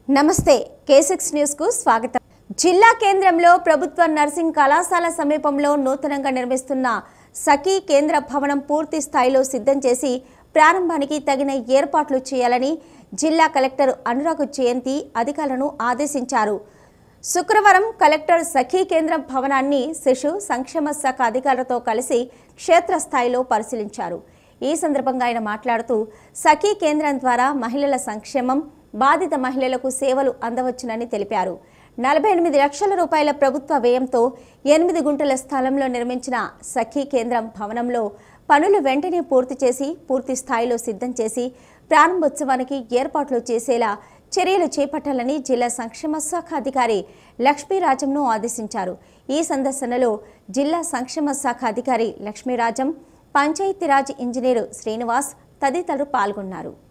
నమస్తే కేసిక్స్ న్యూస్ కు స్వాగతం జిల్లా కేంద్రంలో ప్రభుత్వ నర్సింగ్ కళాశాల సమీపంలో నూతనంగా నిర్మిస్తున్న సఖీ కేంద్ర భవనం పూర్తి స్థాయిలో సిద్ధం చేసి ప్రారంభానికి తగిన ఏర్పాట్లు చేయాలని జిల్లా కలెక్టర్ అనురాగ్ జయంతి అధికారులను ఆదేశించారు శుక్రవారం కలెక్టర్ సఖీ కేంద్రం భవనాన్ని శిశు సంక్షేమ శాఖ అధికారులతో కలిసి క్షేత్రస్థాయిలో పరిశీలించారు ఈ సందర్భంగా ఆయన మాట్లాడుతూ సఖీ కేంద్రం ద్వారా మహిళల సంక్షేమం బాధిత మహిళలకు సేవలు అందవచ్చునని తెలిపారు నలభై ఎనిమిది లక్షల రూపాయల ప్రభుత్వ వ్యయంతో ఎనిమిది గుంటల స్థలంలో నిర్మించిన సఖీ కేంద్రం భవనంలో పనులు వెంటనే పూర్తి చేసి పూర్తి స్థాయిలో సిద్ధం చేసి ప్రారంభోత్సవానికి ఏర్పాట్లు చేసేలా చర్యలు చేపట్టాలని జిల్లా సంక్షేమ శాఖ అధికారి లక్ష్మీరాజంను ఆదేశించారు ఈ సందర్శనలో జిల్లా సంక్షేమ శాఖ అధికారి లక్ష్మీరాజం పంచాయతీరాజ్ ఇంజనీరు శ్రీనివాస్ తదితరులు పాల్గొన్నారు